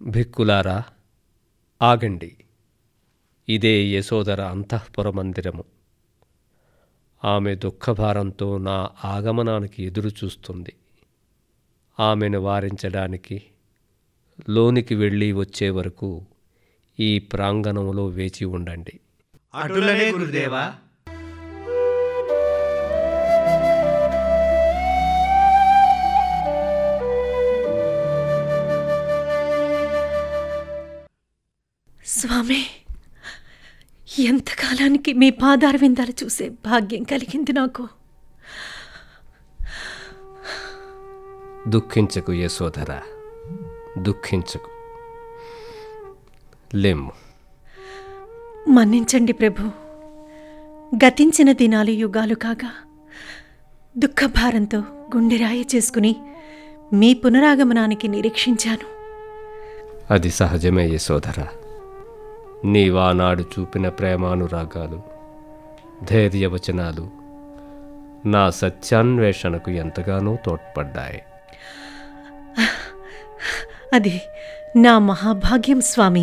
భిక్కులారా ఆగండి ఇదే యశోదర అంతఃపుర మందిరము ఆమె దుఃఖభారంతో నా ఆగమనానికి ఎదురు చూస్తుంది ఆమెను వారించడానికి లోనికి వెళ్ళి వచ్చే వరకు ఈ ప్రాంగణంలో వేచి ఉండండి అటులనే గురుదేవా స్వామి ఎంతకాలానికి మీ పాదారవిందాలు చూసే భాగ్యం కలిగింది నాకు దుఃఖించకు యశోధర దుఃఖించకు లెమ్ము మన్నించండి ప్రభు గతించిన దినాలు యుగాలు కాగా దుఃఖభారంతో గుండెరాయి చేసుకుని మీ పునరాగమనానికి నిరీక్షించాను అది సహజమే యశోధర నీవానాడు చూపిన ప్రేమానురాగాలు ధైర్యవచనాలు నా సత్యాన్వేషణకు ఎంతగానో తోడ్పడ్డాయి అది నా మహాభాగ్యం స్వామి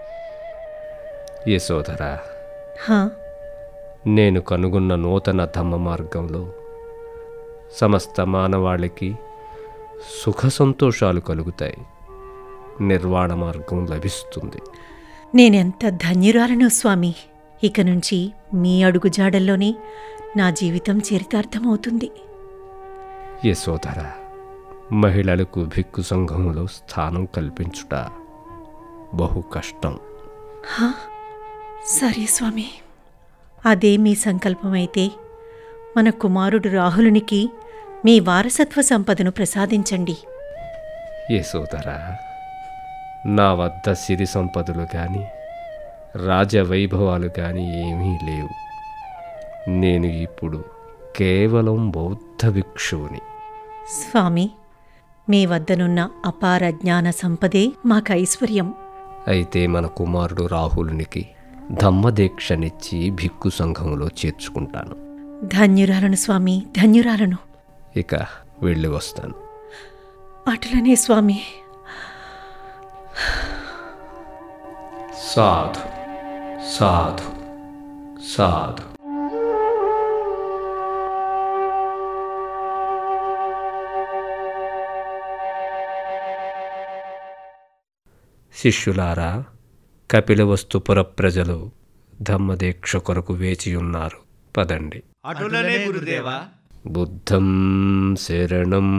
యశోధర హా నేను కనుగొన్న నూతన ధమ్మ మార్గంలో సమస్త మానవాళికి సుఖ సంతోషాలు కలుగుతాయి నిర్వాణ మార్గం లభిస్తుంది నేనెంత ధన్యురాలనో స్వామి ఇక నుంచి మీ అడుగుజాడల్లోనే నా జీవితం చరితార్థమవుతుంది యశోధర మహిళలకు భిక్కు సంఘంలో స్థానం కల్పించుట బహు కష్టం సరే స్వామి అదే మీ సంకల్పమైతే మన కుమారుడు రాహులునికి మీ వారసత్వ సంపదను ప్రసాదించండి యశోధర నా వద్ద సిరి సంపదలు కానీ రాజవైభవాలు కానీ ఏమీ లేవు నేను ఇప్పుడు కేవలం బౌద్ధ భిక్షువుని స్వామి మీ వద్దనున్న అపార జ్ఞాన సంపదే మాకు ఐశ్వర్యం అయితే మన కుమారుడు రాహులునికి ధమ్మదీక్షనిచ్చి భిక్కు సంఘంలో చేర్చుకుంటాను ధన్యురాలను స్వామి ధన్యురాలను ఇక వెళ్ళి వస్తాను అటులనే స్వామి సాధు సాధు సాధు శిష్యులారా కపిలవస్తుపుర ప్రజలు ధమ్మదీక్ష కొరకు వేచియున్నారు పదండి అటులనే గురుదేవా బుద్ధం శరణం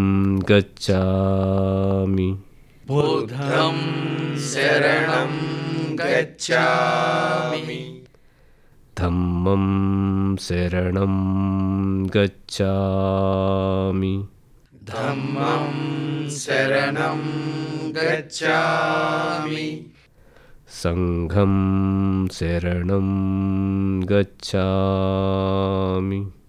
గచ్చామి బుద్ధం శరణం గచ్చామి ధమ్మం శరణం గచ్చామి ధమ్మం శరణం గచ్చామి సంఘం శరణం గచ్చామి